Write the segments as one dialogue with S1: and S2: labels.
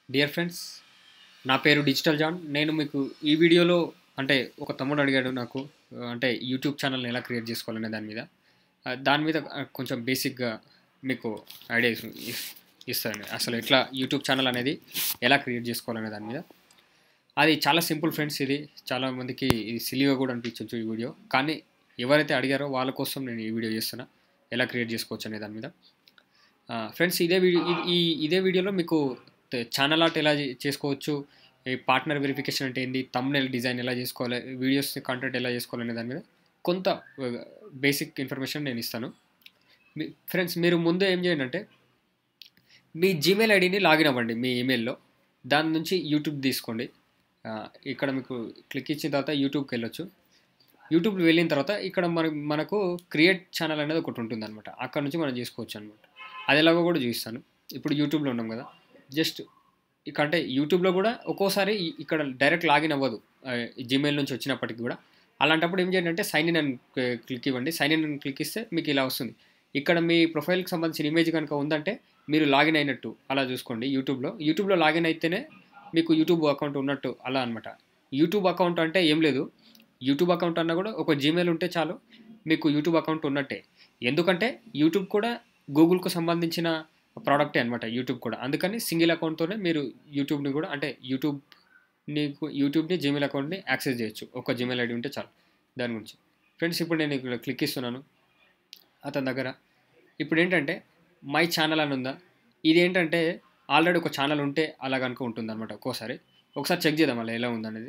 S1: Dear friends నా పేరు digital John నేను మీకు ఈ వీడియోలో అంటే ఒక తమ్ముడు అడిగాడు నాకు ఆ, అంటే యూట్యూబ్ ఛానల్ని ఎలా క్రియేట్ చేసుకోవాలనే దాని మీద ఆ, దాని మీద ఆ, కొంచెం బేసిక్గా మీకు ఐడియా ఇస్- ఇస్- ఇస్తాను అసలు ఎట్లా యూట్యూబ్ ఛానల్ అనేది ఎలా క్రియేట్ చేసుకోవాలనే దాని మీద అది చాలా సింపుల్ ఫ్రెండ్స్ ఇది చాలా మందికి ఇది సిలిగా కూడా అనిపించవచ్చు ఈ వీడియో కానీ ఎవరైతే అడిగారో వాళ్ళ కోసం నేను ఈ వీడియో చేస్తున్నా ఎలా క్రియేట్ చేసుకోవచ్చు అనే దాని మీద ఫ్రెండ్స్ ఇదే వీడియో ఈ ఇదే వీడియోలో మీకు ఛానల్ ఆర్ట్ ఎలా చే- చేసుకోవచ్చు ఈ పార్ట్నర్ వెరిఫికేషన్ అంటే ఏంది తమ్నెల్ డిజైన్ ఎలా చేసుకోవాలి వీడియోస్ కంటెంట్ ఎలా చేసుకోవాలనే దాని మీద కొంత బేసిక్ ఇన్ఫర్మేషన్ నేను ఇస్తాను మీ ఫ్రెండ్స్ మీరు ముందు ఏం చేయండి అంటే మీ జీమెయిల్ ఐడిని లాగిన్ అవ్వండి మీ ఈమెయిల్లో దాని నుంచి యూట్యూబ్ తీసుకోండి ఆ, ఇక్కడ మీకు క్లిక్ ఇచ్చిన తర్వాత యూట్యూబ్కి వెళ్ళొచ్చు యూట్యూబ్ వెళ్ళిన తర్వాత ఇక్కడ మన మనకు క్రియేట్ ఛానల్ అనేది ఒకటి ఉంటుంది అనమాట అక్కడ నుంచి మనం చేసుకోవచ్చు అనమాట అది ఎలాగో కూడా చూపిస్తాను ఇప్పుడు యూట్యూబ్లో ఉన్నాం కదా జస్ట్ ఇక అంటే యూట్యూబ్లో కూడా ఒక్కోసారి ఇ- ఇక్కడ డైరెక్ట్ లాగిన్ అవ్వదు జీమెయిల్ నుంచి వచ్చినప్పటికి కూడా అలాంటప్పుడు ఏం చేయండి అంటే సైన్ ఇన్ అని క్లిక్ ఇవ్వండి సైన్ ఇన్ అని క్లిక్ ఇస్తే మీకు ఇలా వస్తుంది ఇక్కడ మీ ప్రొఫైల్కి సంబంధించిన ఇమేజ్ కనుక ఉందంటే మీరు లాగిన్ అయినట్టు అలా చూసుకోండి యూట్యూబ్లో యూట్యూబ్లో లాగిన్ అయితేనే మీకు యూట్యూబ్ అకౌంట్ ఉన్నట్టు అలా అనమాట యూట్యూబ్ అకౌంట్ అంటే ఏం లేదు యూట్యూబ్ అకౌంట్ అన్నా కూడా ఒక జీమెయిల్ ఉంటే చాలు మీకు యూట్యూబ్ అకౌంట్ ఉన్నట్టే ఎందుకంటే యూట్యూబ్ కూడా గూగుల్కు సంబంధించిన ప్రోడక్టే అనమాట యూట్యూబ్ కూడా అందుకని సింగిల్ అకౌంట్తోనే మీరు యూట్యూబ్ని కూడా అంటే యూట్యూబ్ నీకు యూట్యూబ్ని జీమెయిల్ అకౌంట్ని యాక్సెస్ చేయొచ్చు ఒక జీమెయిల్ ఐడి ఉంటే చాలు దాని గురించి ఫ్రెండ్స్ ఇప్పుడు నేను ఇక్కడ క్లిక్ ఇస్తున్నాను అతని దగ్గర ఇప్పుడు ఏంటంటే మై ఛానల్ అని ఉందా ఇది ఏంటంటే ఆల్రెడీ ఒక ఛానల్ ఉంటే అలా కనుక ఉంటుంది అనమాట ఒక్కోసారి ఒకసారి చెక్ చేద్దాం అలా ఎలా ఉందనేది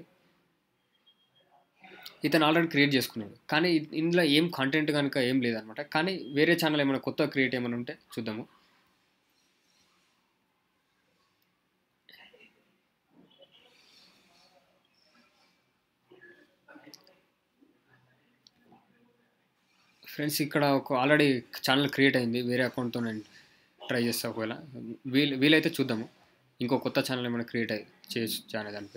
S1: ఇతను ఆల్రెడీ క్రియేట్ చేసుకున్నాడు కానీ ఇ- ఇందులో ఏం కంటెంట్ కనుక ఏం లేదనమాట కానీ వేరే ఛానల్ ఏమైనా కొత్త క్రియేట్ ఏమైనా ఉంటే చూద్దాము ఫ్రెండ్స్ ఇక్కడ ఒక ఆల్రెడీ ఛానల్ క్రియేట్ అయింది వేరే అకౌంట్తో నేను ట్రై చేస్తా ఒకవేళ వీలు వీలైతే చూద్దాము ఇంకో కొత్త ఛానల్ ఏమైనా క్రియేట్ అయ్యి చేయొచ్చు అనే దానిపై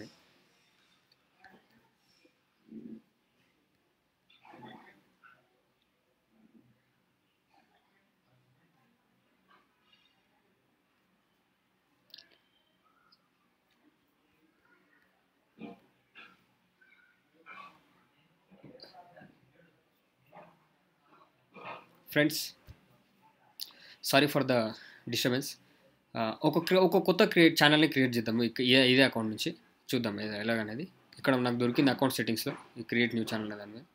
S1: friends sorry for the disturbance ఒక క్రి- ఒక కొత్త క్రియేట్ ఛానల్ని క్రియేట్ చేద్దాము ఇక- ఇదే ఇదే అకౌంట్ నుంచి చూద్దాం ఇది ఎలాగనేది ఇక్కడ నాకు దొరికింది అకౌంట్ సెట్టింగ్స్లో ఈ క్రియేట్ న్యూ ఛానల్ దాని మీద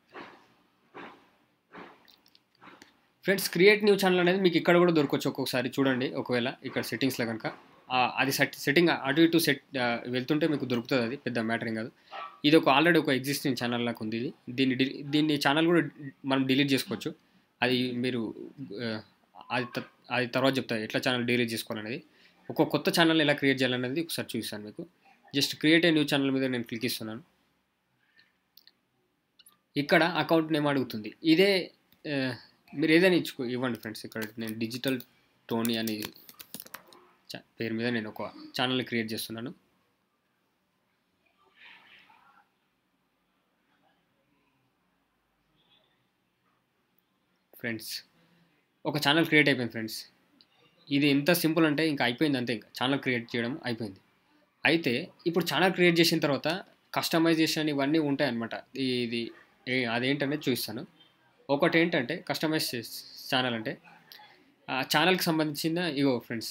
S1: ఫ్రెండ్స్ క్రియేట్ న్యూ ఛానల్ అనేది మీకు ఇక్కడ కూడా దొరకవచ్చు ఒక్కొక్కసారి చూడండి ఒకవేళ ఇక్కడ సెట్టింగ్స్లో కనుక ఆ, అది సెట్ సెట్టింగ్ అటు ఇటు సెట్ ఆ, వెళ్తుంటే మీకు దొరుకుతుంది అది పెద్ద మ్యాటర్ ఏం కాదు ఇది ఒక ఆల్రెడీ ఒక ఎగ్జిస్టింగ్ ఛానల్ లాగా ఉంది ఇది దీన్ని డి- దీన్ని ఛానల్ కూడా మనం డిలీట్ చేసుకోవచ్చు అది మీరు ఆ, అది త- అది తర్వాత చెప్తా ఎట్లా ఛానల్ డిలీట్ చేసుకోవాలనేది ఒక కొత్త ఛానల్ ఎలా క్రియేట్ చేయాలనేది ఒకసారి చూపిస్తాను మీకు just create a new channel మీద నేను క్లిక్ ఇస్తున్నాను ఇక్కడ అకౌంట్ నేమ్ అడుగుతుంది ఇదే ఆ, మీరు ఏదైనా ఇచ్చుకో ఇవ్వండి ఫ్రెండ్స్ ఇక్కడ నేను డిజిటల్ టోనీ అని చ- పేరు మీద నేను ఒక ఛానల్ క్రియేట్ చేస్తున్నాను ఫ్రెండ్స్ ఒక ఛానల్ క్రియేట్ అయిపోయింది ఫ్రెండ్స్ ఇది ఎంత సింపుల్ అంటే ఇంకా అయిపోయింది అంతే ఇంకా ఛానల్ క్రియేట్ చేయడం అయిపోయింది అయితే ఇప్పుడు ఛానల్ క్రియేట్ చేసిన తర్వాత కస్టమైజేషన్ ఇవన్నీ ఉంటాయన్నమాట ఇది ఏ- అదేంటనేది చూపిస్తాను ఒకటి ఏంటంటే కస్టమైజ్ ఛానల్ అంటే ఆ ఛానల్కి సంబంధించిన ఇగో ఫ్రెండ్స్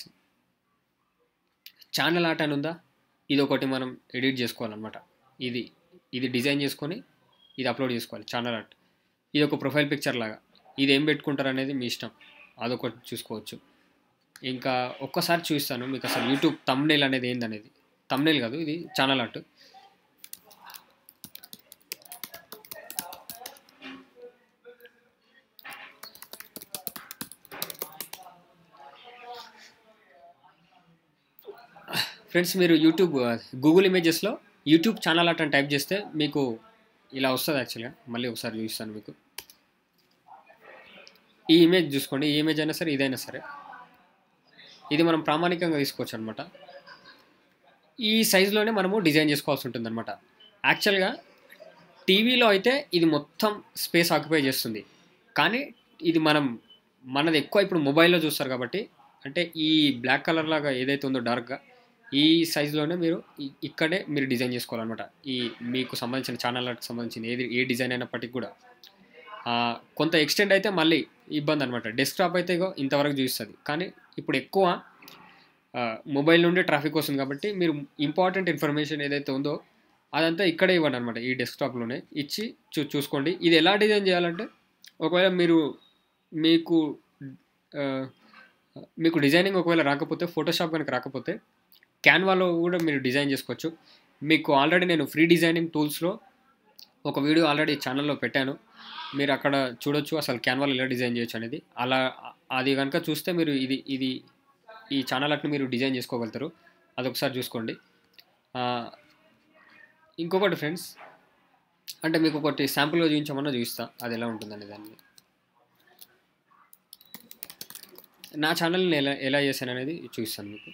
S1: ఛానల్ ఆర్ట్ అని ఉందా ఇది ఒకటి మనం ఎడిట్ చేసుకోవాలన్నమాట ఇది ఇది డిజైన్ చేసుకొని ఇది అప్లోడ్ చేసుకోవాలి ఛానల్ ఆర్ట్ ఇది ఒక ప్రొఫైల్ పిక్చర్ లాగా ఇది ఏం పెట్టుకుంటారు అనేది మీ ఇష్టం అదొకటి చూసుకోవచ్చు ఇంకా ఒక్కసారి చూపిస్తాను మీకు అసలు యూట్యూబ్ తమ్నేల్ అనేది ఏందనేది తమ్నేల్ కాదు ఇది ఛానల్ ఆర్ట్ ఫ్రెండ్స్ మీరు యూట్యూబ్ గూగుల్ ఇమేజెస్లో యూట్యూబ్ ఛానల్ ఆర్ట్ అని టైప్ చేస్తే మీకు ఇలా వస్తుంది యాక్చువల్గా మళ్ళీ ఒకసారి చూపిస్తాను మీకు ఈ ఇమేజ్ చూసుకోండి ఈ ఇమేజ్ అయినా సరే ఇదైనా సరే ఇది మనం ప్రామాణికంగా తీసుకోవచ్చు అనమాట ఈ సైజులోనే మనము డిజైన్ చేసుకోవాల్సి ఉంటుంది అనమాట యాక్చువల్గా టీవీలో అయితే ఇది మొత్తం స్పేస్ ఆక్యుపై చేస్తుంది కానీ ఇది మనం మనది ఎక్కువ ఇప్పుడు మొబైల్లో చూస్తారు కాబట్టి అంటే ఈ బ్లాక్ కలర్ లాగా ఏదైతే ఉందో డార్క్గా ఈ సైజులోనే మీరు ఇ- ఇక్కడే మీరు డిజైన్ చేసుకోవాలన్నమాట ఈ మీకు సంబంధించిన ఛానల్కి సంబంధించిన ఏది ఏ డిజైన్ అయినప్పటికీ కూడా ఆ, కొంత ఎక్స్టెండ్ అయితే మళ్ళీ ఇబ్బంది అనమాట డెస్క్టాప్ అయితే ఇగో ఇంతవరకు చూస్తుంది కానీ ఇప్పుడు ఎక్కువ మొబైల్ నుండి ట్రాఫిక్ వస్తుంది కాబట్టి మీరు ఇంపార్టెంట్ ఇన్ఫర్మేషన్ ఏదైతే ఉందో అదంతా ఇక్కడే ఇవ్వండి అనమాట ఈ డెస్క్టాప్లోనే ఇచ్చి చూ చూసుకోండి ఇది ఎలా డిజైన్ చేయాలంటే ఒకవేళ మీరు మీకు ఆ, మీకు డిజైనింగ్ ఒకవేళ రాకపోతే ఫోటోషాప్ కనుక రాకపోతే క్యాన్వాలో కూడా మీరు డిజైన్ చేసుకోవచ్చు మీకు ఆల్రెడీ నేను ఫ్రీ డిజైనింగ్ టూల్స్లో ఒక వీడియో ఆల్రెడీ ఛానల్లో పెట్టాను మీరు అక్కడ చూడొచ్చు అసలు క్యాన్వాలో ఎలా డిజైన్ చేయొచ్చు అనేది అలా అది కనుక చూస్తే మీరు ఇది ఇది ఈ ఛానల్ అట్ని మీరు డిజైన్ చేసుకోగలుగుతారు అదొకసారి చూసుకోండి ఆ, ఇంకొకటి ఫ్రెండ్స్ అంటే మీకు ఒకటి శాంపుల్గా చూపించమన్నా చూపిస్తా అది ఎలా ఉంటుందనే దాన్ని నా ఛానల్ని ఎలా ఎలా చేశాను అనేది చూపిస్తాను మీకు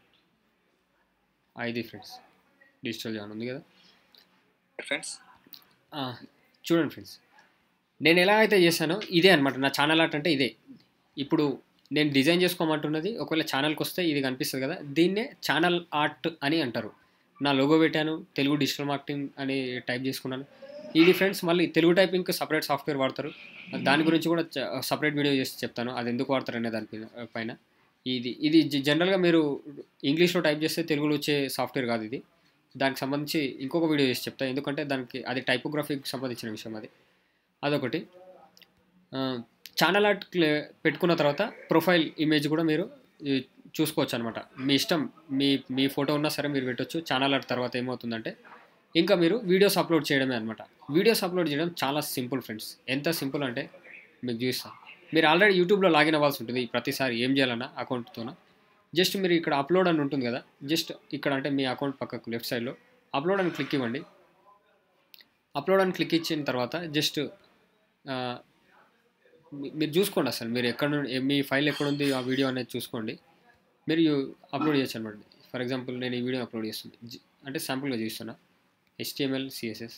S1: ఆ, ఇది ఫ్రెండ్స్ డిజిటల్ జాన్ ఉంది కదా
S2: ఫ్రెండ్స్
S1: ఆ, చూడండి ఫ్రెండ్స్ నేను ఎలా అయితే చేశానో ఇదే అనమాట నా ఛానల్ ఆర్ట్ అంటే ఇదే ఇప్పుడు నేను డిజైన్ చేసుకోమంటున్నది ఒకవేళ ఛానల్కి వస్తే ఇది కనిపిస్తుంది కదా దీన్నే ఛానల్ ఆర్ట్ అని అంటారు నా లోగో పెట్టాను తెలుగు డిజిటల్ మార్కెటింగ్ అని టైప్ చేసుకున్నాను ఇది ఫ్రెండ్స్ మళ్ళీ తెలుగు టైపింగ్కి సపరేట్ సాఫ్ట్వేర్ వాడతారు దాని గురించి కూడా సపరేట్ వీడియో చేసి చెప్తాను అది ఎందుకు వాడతారు అనే దాని పైన- పైన ఇది ఇది జనరల్గా మీరు ఇంగ్లీష్లో టైప్ చేస్తే తెలుగులో వచ్చే సాఫ్ట్వేర్ కాదు ఇది దానికి సంబంధించి ఇంకొక వీడియో చేసి చెప్తా ఎందుకంటే దానికి అది టైపోగ్రఫీకి సంబంధించిన విషయం అది అదొకటి ఛానల్ ఆర్ట్ పెట్టుకున్న తర్వాత ప్రొఫైల్ ఇమేజ్ కూడా మీరు ఈ, చూసుకోవచ్చు అనమాట మీ ఇష్టం మీ మీ ఫోటో ఉన్నా సరే మీరు పెట్టొచ్చు ఛానల్ ఆర్ట్ తర్వాత ఏమవుతుందంటే ఇంకా మీరు వీడియోస్ అప్లోడ్ చేయడమే అనమాట వీడియోస్ అప్లోడ్ చేయడం చాలా సింపుల్ ఫ్రెండ్స్ ఎంత సింపుల్ అంటే మీకు చూపిస్తాను మీరు ఆల్రెడీ యూట్యూబ్లో లాగిన్ అవ్వాల్సి ఉంటుంది ఈ ప్రతిసారి ఏం చేయాలన్నా అకౌంట్తోన జస్ట్ మీరు ఇక్కడ అప్లోడ్ అని ఉంటుంది కదా జస్ట్ ఇక్కడ అంటే మీ అకౌంట్ పక్కకు లెఫ్ట్ సైడ్లో అప్లోడ్ అని క్లిక్ ఇవ్వండి అప్లోడ్ అని క్లిక్ ఇచ్చిన తర్వాత జస్ట్ మీరు చూసుకోండి అసలు మీరు ఎక్కడ నుండి ఏ- మీ ఫైల్ ఎక్కడ ఉంది ఆ వీడియో అనేది చూసుకోండి మీరు అప్లోడ్ చేయొచ్చు అనమాట ఫర్ ఎగ్జాంపుల్ నేను ఈ వీడియో అప్లోడ్ చేస్తుంది జి- అంటే శాంపుల్గా చూస్తున్నా హెచ్టిఎంఎల్ సిఎస్ఎస్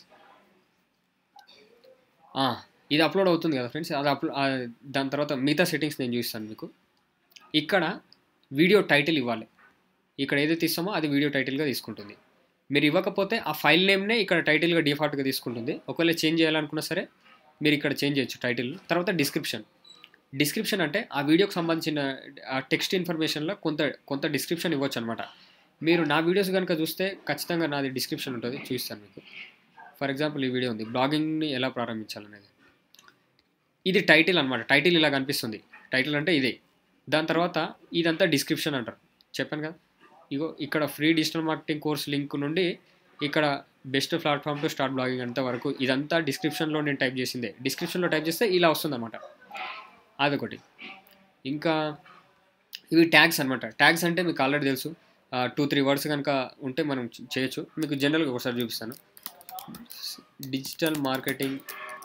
S1: ఇది అప్లోడ్ అవుతుంది కదా ఫ్రెండ్స్ అది అప్లో ఆ, దాని తర్వాత మిగతా సెట్టింగ్స్ నేను చూస్తాను మీకు ఇక్కడ వీడియో టైటిల్ ఇవ్వాలి ఇక్కడ ఏదైతే ఇస్తామో అది వీడియో టైటిల్గా తీసుకుంటుంది మీరు ఇవ్వకపోతే ఆ ఫైల్ నేమ్నే ఇక్కడ టైటిల్గా డిఫాల్ట్గా తీసుకుంటుంది ఒకవేళ చేంజ్ చేయాలనుకున్నా సరే మీరు ఇక్కడ చేంజ్ చేయొచ్చు టైటిల్ తర్వాత డిస్క్రిప్షన్ డిస్క్రిప్షన్ అంటే ఆ వీడియోకి సంబంధించిన ఆ టెక్స్ట్ ఇన్ఫర్మేషన్లో కొంత కొంత డిస్క్రిప్షన్ ఇవ్వచ్చు అనమాట మీరు నా వీడియోస్ కనుక చూస్తే ఖచ్చితంగా నాది డిస్క్రిప్షన్ ఉంటుంది చూస్తాను మీకు ఫర్ ఎగ్జాంపుల్ ఈ వీడియో ఉంది బ్లాగింగ్ని ఎలా ప్రారంభించాలనేది ఇది టైటిల్ అనమాట టైటిల్ ఇలా కనిపిస్తుంది టైటిల్ అంటే ఇదే దాని తర్వాత ఇదంతా డిస్క్రిప్షన్ అంటారు చెప్పాను కదా ఇగో ఇక్కడ free digital marketing course link నుండి ఇక్కడ best platform to start blogging అంత వరకు ఇదంతా డిస్క్రిప్షన్లో నేను టైప్ చేసిందే డిస్క్రిప్షన్లో టైప్ చేస్తే ఇలా వస్తుందన్నమాట అదొకటి ఇంకా ఇవి ట్యాగ్స్ అనమాట ట్యాగ్స్ అంటే మీకు ఆల్రెడీ తెలుసు టూ త్రీ వర్డ్స్ కనుక ఉంటే మనం చే- చేయొచ్చు మీకు జనరల్గా ఒకసారి చూపిస్తాను digital marketing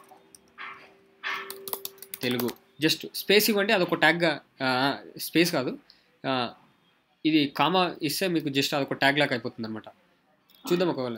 S1: Telugu just space ఇవ్వండి అదొక ట్యాగ్గా స్పేస్ కాదు ఆ, ఇది కామా ఇస్తే మీకు జస్ట్ అదొక ట్యాగ్ లాగా అయిపోతుంది అనమాట చూద్దాం ఒకవేళ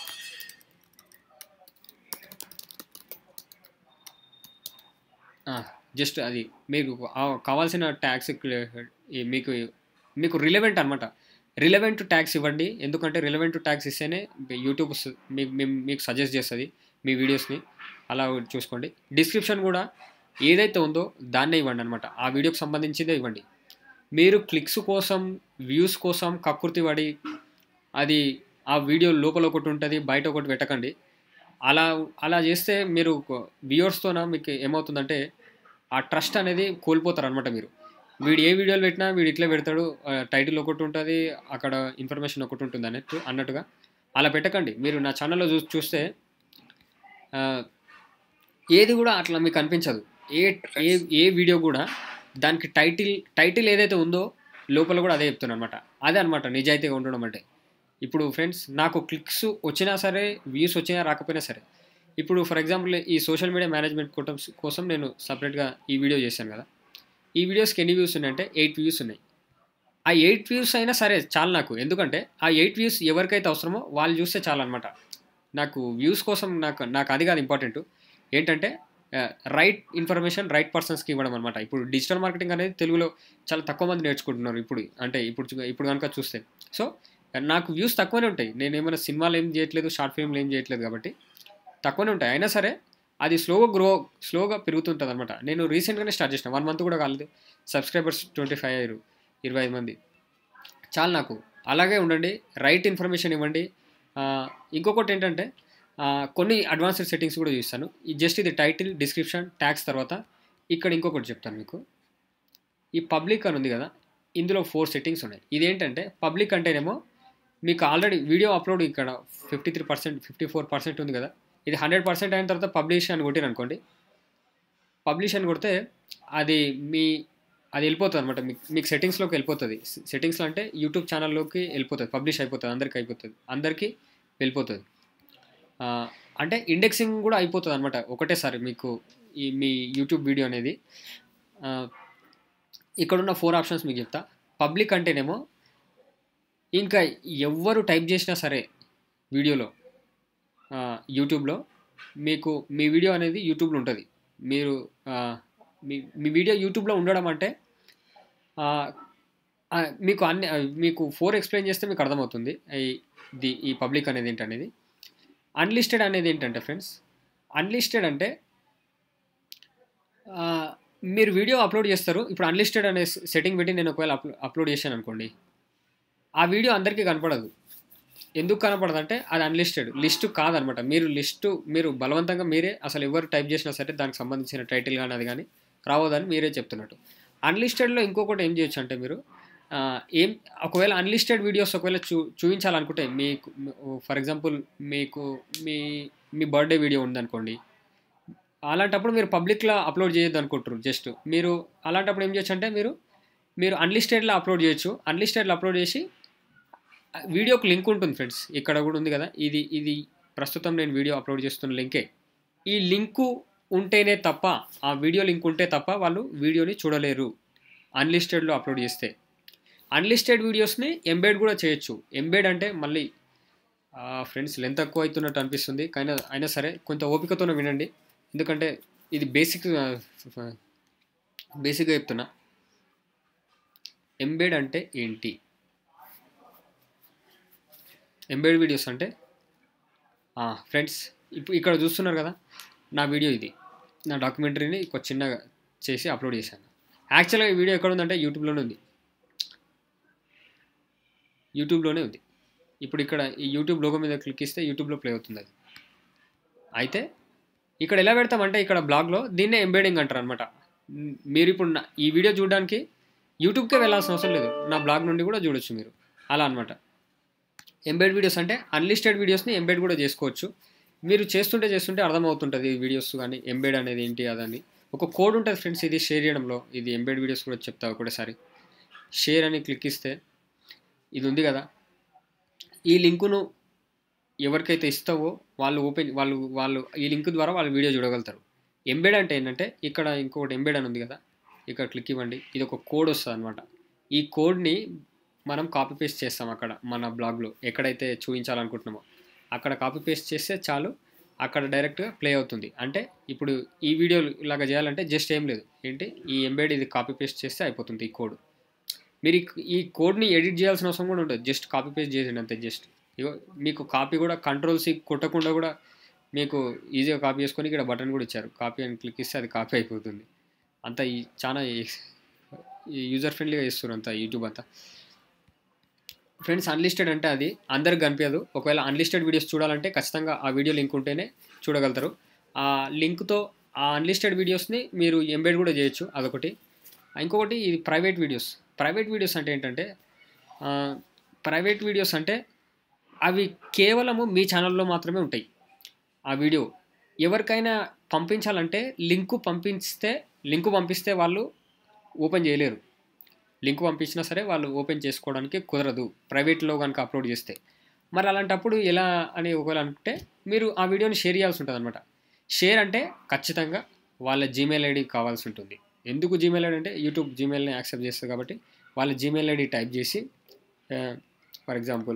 S1: జస్ట్ అది మీకు ఆ- కావాల్సిన ట్యాగ్స్ మీకు మీకు రిలవెంట్ అనమాట రిలవెంట్ ట్యాగ్స్ ఇవ్వండి ఎందుకంటే రిలవెంట్ ట్యాగ్స్ ఇస్తేనే యూట్యూబ్ స- మీకు మీ- మీకు సజెస్ట్ చేస్తుంది మీ వీడియోస్ని అలా చూసుకోండి డిస్క్రిప్షన్ కూడా ఏదైతే ఉందో దాన్నే ఇవ్వండి అనమాట ఆ వీడియోకి సంబంధించిందే ఇవ్వండి మీరు క్లిక్స్ కోసం వ్యూస్ కోసం కకృతి పడి అది ఆ వీడియో లోపల ఒకటి ఉంటుంది బయట ఒకటి పెట్టకండి అలా అలా చేస్తే మీరు వ్యూవర్స్తోన మీకు ఏమవుతుందంటే ఆ ట్రస్ట్ అనేది కోల్పోతారు అనమాట మీరు వీడు ఏ వీడియోలు పెట్టినా వీడు ఇట్లే పెడతాడు ఆ, టైటిల్ ఒకటి ఉంటుంది అక్కడ ఇన్ఫర్మేషన్ ఒకటి ఉంటుంది అన్నట్టు అన్నట్టుగా అలా పెట్టకండి మీరు నా ఛానల్లో చూ చూస్తే ఆ, ఏది కూడా అట్లా మీకు అనిపించదు ఏ ఏ ఏ వీడియో కూడా దానికి టైటిల్ టైటిల్ ఏదైతే ఉందో లోపల కూడా అదే చెప్తున్నాను అనమాట అదే అనమాట నిజాయితీగా ఉండడం అంటే ఇప్పుడు ఫ్రెండ్స్ నాకు క్లిక్స్ వచ్చినా సరే వ్యూస్ వచ్చినా రాకపోయినా సరే ఇప్పుడు ఫర్ ఎగ్జాంపుల్ ఈ సోషల్ మీడియా మేనేజ్మెంట్ కోసం కోసం నేను సపరేట్గా ఈ వీడియో చేశాను కదా ఈ వీడియోస్కి ఎన్ని వ్యూస్ ఉన్నాయంటే ఎయిట్ వ్యూస్ ఉన్నాయి ఆ ఎయిట్ వ్యూస్ అయినా సరే చాలు నాకు ఎందుకంటే ఆ ఎయిట్ వ్యూస్ ఎవరికైతే అవసరమో వాళ్ళు చూస్తే చాలు అనమాట నాకు వ్యూస్ కోసం నాకు నాకు అది కాదు ఇంపార్టెంట్ ఏంటంటే రైట్ ఇన్ఫర్మేషన్ రైట్ పర్సన్స్కి ఇవ్వడం అనమాట ఇప్పుడు డిజిటల్ మార్కెటింగ్ అనేది తెలుగులో చాలా తక్కువ మంది నేర్చుకుంటున్నారు ఇప్పుడు అంటే ఇప్పుడు చూ- ఇప్పుడు కనుక చూస్తే సో నాకు వ్యూస్ తక్కువనే ఉంటాయి నేను ఏమైనా సినిమాలు ఏం చేయట్లేదు షార్ట్ ఫిల్మ్లు ఏం చేయట్లేదు కాబట్టి తక్కువనే ఉంటాయి అయినా సరే అది స్లోగా గ్రో స్లోగా పెరుగుతుంటుంది అనమాట నేను రీసెంట్గానే స్టార్ట్ చేసిన వన్ మంత్ కూడా కాలేదు సబ్స్క్రైబర్స్ ట్వంటీ ఫైవ్ అయ్యారు ఇరవై ఐదు మంది చాలు నాకు అలాగే ఉండండి రైట్ ఇన్ఫర్మేషన్ ఇవ్వండి ఆ, ఇంకొకటి ఏంటంటే ఆ, కొన్ని అడ్వాన్స్డ్ సెట్టింగ్స్ కూడా చూస్తాను ఈ జస్ట్ ఇది టైటిల్ డిస్క్రిప్షన్ ట్యాగ్స్ తర్వాత ఇక్కడ ఇంకొకటి చెప్తాను మీకు ఈ పబ్లిక్ అని ఉంది కదా ఇందులో ఫోర్ సెట్టింగ్స్ ఉన్నాయి ఇదేంటంటే పబ్లిక్ అంటేనేమో మీకు ఆల్రెడీ వీడియో అప్లోడ్ ఇక్కడ fifty three percent fifty four percent ఉంది కదా ఇది హండ్రెడ్ పర్సెంట్ అయిన తర్వాత పబ్లిష్ అని కొట్టిరు అనుకోండి పబ్లిష్ అని కొడితే అది మీ అది వెళ్ళిపోతుంది అనమాట మీకు మీకు సెట్టింగ్స్లోకి వెళ్ళిపోతుంది సెట్టింగ్స్లో అంటే యూట్యూబ్ ఛానల్లోకి వెళ్ళిపోతుంది పబ్లిష్ అయిపోతుంది అందరికి అయిపోతుంది అందరికీ వెళ్ళిపోతుంది ఆ, అంటే ఇండెక్సింగ్ కూడా అయిపోతుంది అనమాట ఒకటేసారి మీకు ఈ మీ యూట్యూబ్ వీడియో అనేది ఆ, ఇక్కడున్న ఫోర్ ఆప్షన్స్ మీకు చెప్తా పబ్లిక్ అంటేనేమో ఇంకా ఎవ్వరు టైప్ చేసినా సరే వీడియోలో ఆ, యూట్యూబ్లో మీకు మీ వీడియో అనేది యూట్యూబ్లో ఉంటుంది మీరు ఆ, మీ మీ వీడియో యూట్యూబ్లో ఉండడం అంటే ఆ, ఆ, మీకు అన్ని ఆ, మీకు ఫోర్ ఎక్స్ప్లెయిన్ చేస్తే మీకు అర్థమవుతుంది ఈ ది ఈ పబ్లిక్ అనేది ఏంటనేది అన్లిస్టెడ్ అనేది ఏంటంటే ఫ్రెండ్స్ అన్లిస్టెడ్ అంటే ఆ, మీరు వీడియో అప్లోడ్ చేస్తారు ఇప్పుడు అన్లిస్టెడ్ అనే సెట్టింగ్ పెట్టి నేను ఒకవేళ అప్లో అప్లోడ్ చేశాను అనుకోండి ఆ వీడియో అందరికీ కనపడదు ఎందుకు కనపడదు అంటే అది అన్లిస్టెడ్ లిస్ట్ కాదనమాట మీరు లిస్టు మీరు బలవంతంగా మీరే అసలు ఎవరు టైప్ చేసినా సరే దానికి సంబంధించిన టైటిల్ కానీ అది కానీ రావద్దని మీరే చెప్తున్నట్టు అన్లిస్టెడ్లో ఇంకొకటి ఏం చేయొచ్చు అంటే మీరు ఆ, ఏం ఒకవేళ అన్లిస్టెడ్ వీడియోస్ ఒకవేళ చూ చూపించాలనుకుంటే మీకు ఫర్ ఎగ్జాంపుల్ మీకు మీ మీ బర్త్డే వీడియో ఉందనుకోండి అలాంటప్పుడు మీరు పబ్లిక్లో అప్లోడ్ చేయొద్దు అనుకుంటారు జస్ట్ మీరు అలాంటప్పుడు ఏం చేయొచ్చు అంటే మీరు మీరు అన్లిస్టెడ్లో అప్లోడ్ చేయొచ్చు అన్లిస్టెడ్లో అప్లోడ్ చేసి వీడియోకి లింక్ ఉంటుంది ఫ్రెండ్స్ ఇక్కడ కూడా ఉంది కదా ఇది ఇది ప్రస్తుతం నేను వీడియో అప్లోడ్ చేస్తున్న లింకే ఈ లింకు ఉంటేనే తప్ప ఆ వీడియో లింక్ ఉంటే తప్ప వాళ్ళు వీడియోని చూడలేరు అన్లిస్టెడ్లో అప్లోడ్ చేస్తే అన్లిస్టెడ్ వీడియోస్ని ఎంబెడ్ కూడా చేయొచ్చు ఎంబెడ్ అంటే మళ్ళీ ఫ్రెండ్స్ లెంత్ తక్కువ అవుతున్నట్టు అనిపిస్తుంది కానీ అయినా సరే కొంత ఓపికతోనే వినండి ఎందుకంటే ఇది బేసిక్ బేసిక్గా చెప్తున్నా ఎంబెడ్ అంటే ఏంటి ఎంబెడ్ వీడియోస్ అంటే ఫ్రెండ్స్ ఇప్పుడు ఇక్కడ చూస్తున్నారు కదా నా వీడియో ఇది నా డాక్యుమెంటరీని ఒక చిన్నగా చేసి అప్లోడ్ చేశాను యాక్చువల్గా ఈ వీడియో ఎక్కడ ఉందంటే యూట్యూబ్లోనే ఉంది యూట్యూబ్లోనే ఉంది ఇప్పుడు ఇక్కడ ఈ యూట్యూబ్ లోగో మీద క్లిక్ ఇస్తే యూట్యూబ్లో ప్లే అవుతుంది అది అయితే ఇక్కడ ఎలా పెడతామంటే ఇక్కడ బ్లాగ్లో దీన్నే ఎంబెడింగ్ అంటారు అనమాట మీరు ఇప్పుడు నా- ఈ వీడియో చూడడానికి యూట్యూబ్కే వెళ్ళాల్సిన అవసరం లేదు నా బ్లాగ్ నుండి కూడా చూడొచ్చు మీరు అలా అనమాట ఎంబెడ్ వీడియోస్ అంటే అన్లిస్టెడ్ వీడియోస్ని ఎంబెడ్ కూడా చేసుకోవచ్చు మీరు చేస్తుంటే చేస్తుంటే అర్థమవుతుంటుంది ఈ వీడియోస్ కానీ ఎంబెడ్ అనేది ఏంటి అదని ఒక కోడ్ ఉంటుంది ఫ్రెండ్స్ ఇది షేర్ చేయడంలో ఇది ఎంబెడ్ వీడియోస్ కూడా చెప్తా ఒకటేసారి షేర్ అని క్లిక్ ఇస్తే ఇది ఉంది కదా ఈ లింకును ఎవరికైతే ఇస్తావో వాళ్ళు ఓపెన్ వాళ్ళు వాళ్ళు ఈ లింక్ ద్వారా వాళ్ళు వీడియో చూడగలుగుతారు ఎంబెడ్ అంటే ఏంటంటే ఇక్కడ ఇంకొకటి ఎంబెడ్ అని ఉంది కదా ఇక్కడ క్లిక్ ఇవ్వండి ఇది ఒక కోడ్ వస్తుంది అనమాట ఈ కోడ్ని మనం కాపీ పేస్ట్ చేస్తాం అక్కడ మన బ్లాగ్లో ఎక్కడైతే చూపించాలనుకుంటున్నామో అక్కడ కాపీ పేస్ట్ చేస్తే చాలు అక్కడ డైరెక్ట్గా ప్లే అవుతుంది అంటే ఇప్పుడు ఈ వీడియో ఇలాగా చేయాలంటే జస్ట్ ఏం లేదు ఏంటి ఈ ఎంబెడ్ ఇది కాపీ పేస్ట్ చేస్తే అయిపోతుంది ఈ కోడ్ మీరు ఈ- ఈ కోడ్ని ఎడిట్ చేయాల్సిన అవసరం కూడా ఉంటుంది జస్ట్ కాపీ పేస్ట్ చేయండి అంతే జస్ట్ ఇగో మీకు కాపీ కూడా కంట్రోల్ సి కొట్టకుండా కూడా మీకు ఈజీగా కాపీ చేసుకొని ఇక్కడ బటన్ కూడా ఇచ్చారు కాపీ అని క్లిక్ ఇస్తే అది కాపీ అయిపోతుంది అంతా ఈ చాలా యూజర్ ఫ్రెండ్లీగా ఇస్తారు అంతా యూట్యూబ్ అంతా ఫ్రెండ్స్ అన్లిస్టెడ్ అంటే అది అందరికి కనిపించదు ఒకవేళ అన్లిస్టెడ్ వీడియోస్ చూడాలంటే ఖచ్చితంగా ఆ వీడియో లింక్ ఉంటేనే చూడగలుగుతారు ఆ లింక్తో ఆ అన్లిస్టెడ్ వీడియోస్ని మీరు ఎంబెడ్ కూడా చేయొచ్చు అదొకటి ఇంకొకటి ఇది ప్రైవేట్ వీడియోస్ ప్రైవేట్ వీడియోస్ అంటే ఏంటంటే ప్రైవేట్ వీడియోస్ అంటే అవి కేవలము మీ ఛానల్లో మాత్రమే ఉంటాయి ఆ వీడియో ఎవరికైనా పంపించాలంటే లింకు పంపిస్తే లింకు పంపిస్తే వాళ్ళు ఓపెన్ చేయలేరు లింక్ పంపించినా సరే వాళ్ళు ఓపెన్ చేసుకోవడానికి కుదరదు ప్రైవేట్లో కనుక అప్లోడ్ చేస్తే మరి అలాంటప్పుడు ఎలా అని ఒకవేళ అంటే మీరు ఆ వీడియోని షేర్ చేయాల్సి ఉంటుంది అనమాట షేర్ అంటే ఖచ్చితంగా వాళ్ళ జీమెయిల్ ఐడి కావాల్సి ఉంటుంది ఎందుకు జీమెయిల్ ఐడి అంటే యూట్యూబ్ జీమెయిల్ని యాక్సెప్ట్ చేస్తుంది కాబట్టి వాళ్ళ జీమెయిల్ ఐడి టైప్ చేసి ఫర్ ఎగ్జాంపుల్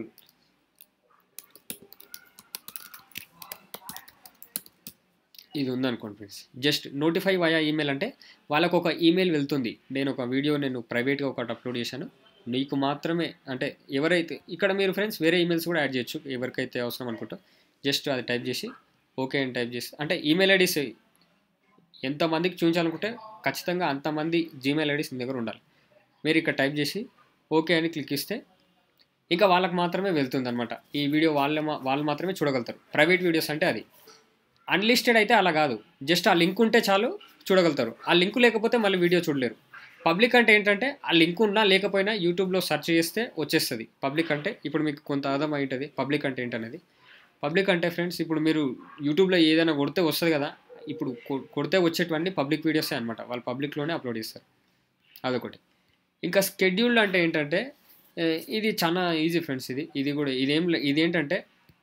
S1: ఇది ఉందనుకోండి friends just notify via email అంటే వాళ్ళకు ఒక ఈమెయిల్ వెళ్తుంది నేను ఒక వీడియో నేను ప్రైవేట్గా ఒకటి అప్లోడ్ చేశాను నీకు మాత్రమే అంటే ఎవరైతే ఇక్కడ మీరు ఫ్రెండ్స్ వేరే ఈమెయిల్స్ కూడా యాడ్ చేయొచ్చు ఎవరికైతే అవసరం అనుకుంటా జస్ట్ అది టైప్ చేసి ఓకే అని టైప్ చేసి అంటే ఈమెయిల్ ఐడీస్ ఎంతమందికి చూపించాలనుకుంటే ఖచ్చితంగా అంతమంది జీమెయిల్ ఐడీస్ మీ దగ్గర ఉండాలి మీరు ఇక్కడ టైప్ చేసి ఓకే అని క్లిక్ ఇస్తే ఇంకా వాళ్ళకి మాత్రమే వెళ్తుంది అనమాట ఈ వీడియో వాళ్ళ మా- వాళ్ళు మాత్రమే చూడగలుగుతారు ప్రైవేట్ వీడియోస్ అంటే అది అన్లిస్టెడ్ అయితే అలా కాదు జస్ట్ ఆ లింక్ ఉంటే చాలు చూడగలుగుతారు ఆ లింక్ లేకపోతే మళ్ళీ వీడియో చూడలేరు పబ్లిక్ అంటే ఏంటంటే ఆ లింక్ ఉన్నా లేకపోయినా యూట్యూబ్లో సెర్చ్ చేస్తే వచ్చేస్తుంది పబ్లిక్ అంటే ఇప్పుడు మీకు కొంత అర్థం అవుతుంది పబ్లిక్ అంటే ఏంటనేది పబ్లిక్ అంటే ఫ్రెండ్స్ ఇప్పుడు మీరు యూట్యూబ్లో ఏదైనా కొడితే వస్తుంది కదా ఇప్పుడు కొ- కొడితే వచ్చేటువంటి పబ్లిక్ వీడియోసే అనమాట వాళ్ళు పబ్లిక్లోనే అప్లోడ్ చేస్తారు అదొకటి ఇంకా స్కెడ్యూల్ అంటే ఏంటంటే ఏ, ఇది చాలా ఈజీ ఫ్రెండ్స్ ఇది ఇది కూడా ఇదేం లే- ఇది ఏంటంటే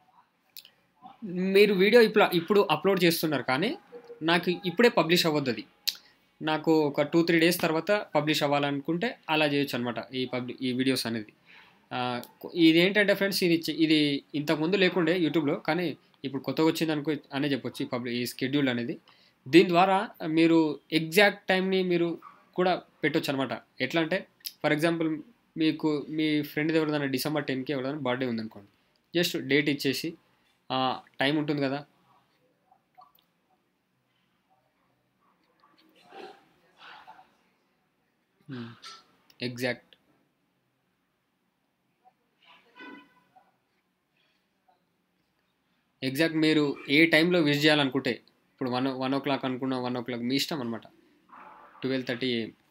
S1: మీరు వీడియో ఇప్పుడు ఇప్పుడు అప్లోడ్ చేస్తున్నారు కానీ నాకు ఇప్పుడే పబ్లిష్ అవ్వద్దు అది నాకు ఒక టూ త్రీ డేస్ తర్వాత పబ్లిష్ అవ్వాలనుకుంటే అలా చేయొచ్చు అనమాట ఈ పబ్లి ఈ వీడియోస్ అనేది ఆ, కొ- ఇది ఏంటంటే ఫ్రెండ్స్ ఇది చి- ఇది ఇంతకుముందు లేకుండే యూట్యూబ్లో కానీ ఇప్పుడు కొత్తగా వచ్చింది అనుకో అనే చెప్పొచ్చు ఈ పబ్లి ఈ స్కెడ్యూల్ అనేది దీని ద్వారా మీరు ఎగ్జాక్ట్ టైంని మీరు కూడా పెట్టొచ్చు అనమాట ఎట్లా అంటే ఫర్ ఎగ్జాంపుల్ మీకు మీ ఫ్రెండ్ ఎవరిదైనా డిసెంబర్ టెన్కి ఎవరిదైనా బర్త్డే ఉందనుకోండి జస్ట్ డేట్ ఇచ్చేసి టైం ఉంటుంది కదా ఎగ్జాక్ట్ ఎగ్జాక్ట్ మీరు ఏ టైంలో విజిట్ చేయాలనుకుంటే ఇప్పుడు వన్ వన్ ఓ క్లాక్ అనుకున్న వన్ ఓ క్లాక్ మీ ఇష్టం అనమాట ట్వెల్వ్ థర్టీ